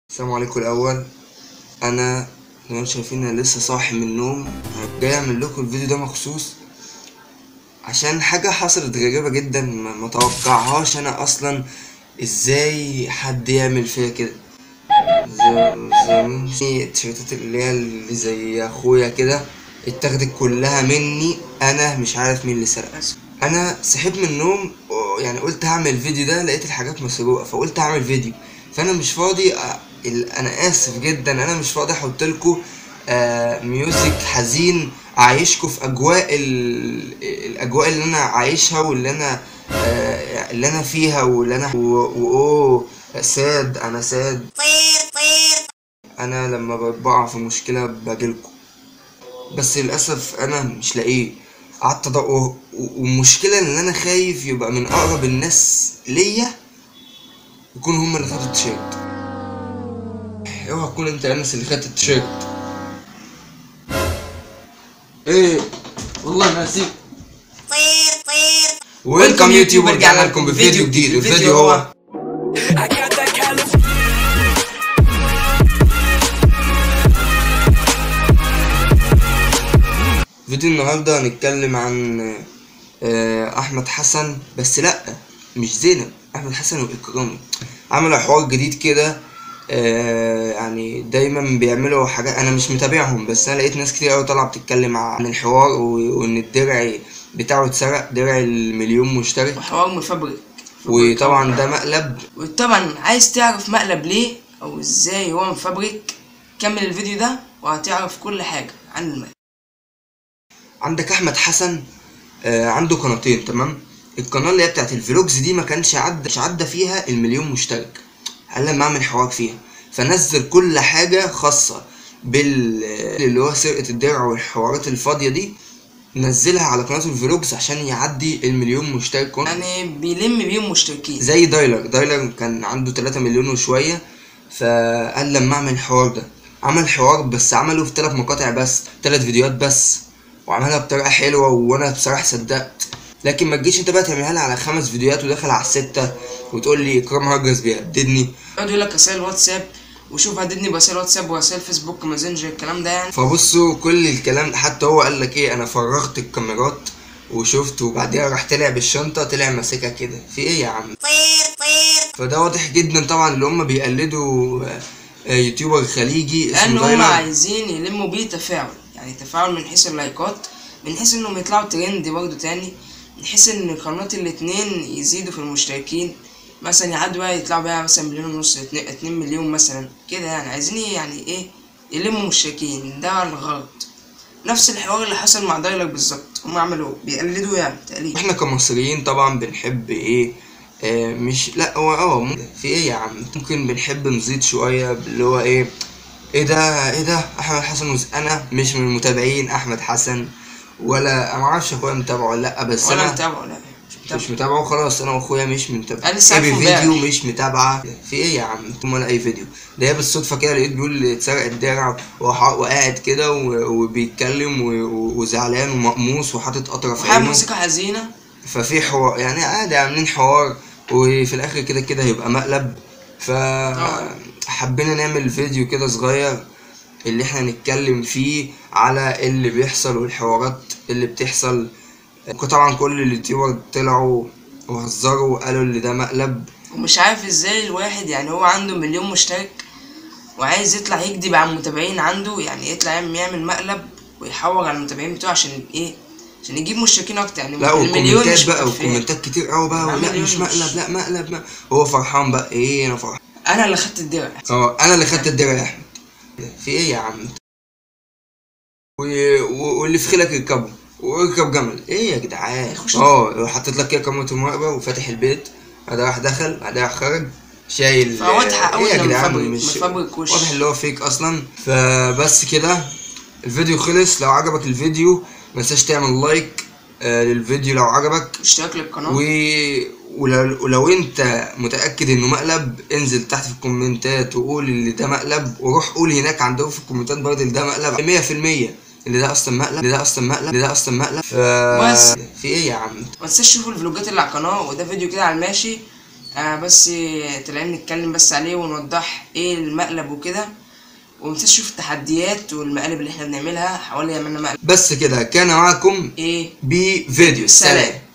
السلام عليكم الاول انا زي ما انتم شايفين انا لسه صاحي من النوم جاي اعمل لكم الفيديو ده مخصوص عشان حاجه حصلت غريبه جدا ما ما توقعهاش انا اصلا ازاي حد يعمل فيا كده زي زي التيشيرتات اللي هي اللي زي اخويا كده اتاخدت كلها مني انا مش عارف مين اللي سرقها انا صحيت من النوم و- يعني قلت هعمل فيديو ده لقيت الحاجات مسروقه فقلت هعمل فيديو فانا مش فاضي أ- ال- انا اسف جدا انا مش فاضي احط لكم ميوزك حزين اعيشكم في اجواء ال- الاجواء اللي انا عايشها واللي انا آه، اللي انا فيها واللي انا و- واوه ساد انا ساد انا لما بقع في مشكله باجيلكم بس للاسف انا مش لاقيه قعدت ادور و- والمشكله ان انا خايف يبقى من اقرب الناس ليا يكونوا هم اللي خدوا التيشيرت اوعى تكون انت انس اللي خدت التيشيرت ايه والله ما هسيب ويلكم يوتيوب رجعنا لكم بفيديو جديد والفيديو هو I got that California. فيديو النهارده هنتكلم عن آه، احمد حسن بس لا مش زينب احمد حسن واكرامي عملوا حوار جديد كده آه، يعني دايما بيعملوا حاجات انا مش متابعهم بس انا لقيت ناس كتير قوي طالعه بتتكلم عن الحوار و- وان الدرع بتاعه اتسرق درع المليون مشترك وحوار مفبرك وطبعا ده مقلب وطبعا عايز تعرف مقلب ليه او ازاي هو مفبرك كمل الفيديو ده وهتعرف كل حاجة عن المقلب عندك احمد حسن آه، عنده قناتين تمام القناه اللي هي بتاعت الفلوجز دي ما كانش عدى مش عدى فيها المليون مشترك قال لما اعمل حوار فيها فنزل كل حاجه خاصه بال اللي هو سرقه الدرع والحوارات الفاضيه دي نزلها على قناه الفلوجز عشان يعدي المليون مشترك كون يعني بيلم بيهم مشتركين زي دايلر دايلر كان عنده 3 مليون وشويه فقال لما اعمل الحوار ده عمل حوار بس عمله في ثلاث مقاطع بس ثلاث فيديوهات بس وعملها بطريقه حلوه وانا بصراحه صدقت لكن ما تجيش انت بقى تعملها لي على خمس فيديوهات وداخل على السته وتقول لي اكرام هجرس بيهددني يقعد يقول لك رسائل واتساب وشوف هددني برسائل واتساب ورسائل فيسبوك ماسنجر الكلام ده يعني فبصوا كل الكلام ده حتى هو قال لك ايه انا فرغت الكاميرات وشفت وبعديها راح طلع بالشنطه طلع ماسكها كده في ايه يا عم فده واضح جدا طبعا اللي هم بيقلدوا آه، آه، يوتيوبر خليجي لان اسمه هم دايلر عايزين يلموا بيه تفاعل يعني تفاعل من حيث اللايكات من حيث انهم يطلعوا ترند برضه تاني من حيث ان قناة الاتنين يزيدوا في المشتركين مثلا يعدوا بقى يطلعوا بقى مثلا مليون ونص اتنين, اتنين مليون مثلا كده يعني عايزين إيه يعني ايه يلموا مشتركين ده الغرض نفس الحوار اللي حصل مع دايلر بالظبط هم عملوا بيقلدوا يعني تقليد احنا كمصريين طبعا بنحب ايه آه مش لا هو اه ممكن- في ايه يا عم ممكن بنحب نزيد شويه اللي هو ايه ايه ده ايه ده احمد حسن وز... انا مش من متابعين احمد حسن ولا انا معرفش اخويا متابعه ولا لا بس ولا انا متابعه لا مش متابعه مش متابعه خلاص انا واخويا مش متابع أنا لسه ايه عارفه فيديو امبارح. مش متابعه في ايه يا عم ثم ولا اي فيديو ده هي بالصدفه كده لقيت بيقول اتسرق الدرع وح- وقاعد كده و- وبيتكلم و- و- وزعلان ومقموص وحاطط قطره في وحابب عينه موسيقى حزينة ففي حوار يعني عادي عاملين حوار وفي الاخر كده كده هيبقى مقلب فحبينا نعمل فيديو كده صغير اللي احنا نتكلم فيه على اللي بيحصل والحوارات اللي بتحصل طبعا كل اليوتيوبر طلعوا وهزروا وقالوا اللي ده مقلب ومش عارف ازاي الواحد يعني هو عنده مليون مشترك وعايز يطلع يكذب على المتابعين عنده يعني يطلع يعمل يعمل مقلب ويحور على المتابعين بتوعه عشان ايه عشان يجيب مشتركين اكتر يعني لا المليون وكومنتات مش بقى مكفية. وكومنتات كتير قوي بقى مع لا مليون مش مش- مقلب لا مقلب ما. هو فرحان بقى ايه انا فرحان انا اللي خدت الدرع اه انا اللي خدت الدرع يا احمد في ايه يا عم و... و... واللي في خيلك يركبه واركب جمل ايه يا جدعان يخش- اه حطيت لك كده كاميرا المراقبه وفاتح البيت بعدها راح دخل بعدها راح خرج شايل فواضحة أوي ايه يا إنه جدعان مفبرك- مش مفبرك وش. واضح اللي هو فيك اصلا فبس كده الفيديو خلص لو عجبك الفيديو متنساش تعمل لايك آه للفيديو لو عجبك اشتراك للقناة و... ولو, ولو انت متاكد انه مقلب انزل تحت في الكومنتات وقول اللي ده مقلب وروح قول هناك عندهم في الكومنتات برضه اللي ده مقلب 100% اللي ده اصلا مقلب اللي ده اصلا مقلب اللي ده اصلا مقلب ف... بس. في ايه يا عم ما تنساش تشوفوا الفلوجات اللي على القناة وده فيديو كده على الماشي آه بس طالعين نتكلم بس عليه ونوضح ايه المقلب وكده ومتنساش تشوف التحديات والمقالب اللي احنا بنعملها حوالي عملنا مقلب بس كده كان معاكم ايه بفيديو سلام. سلام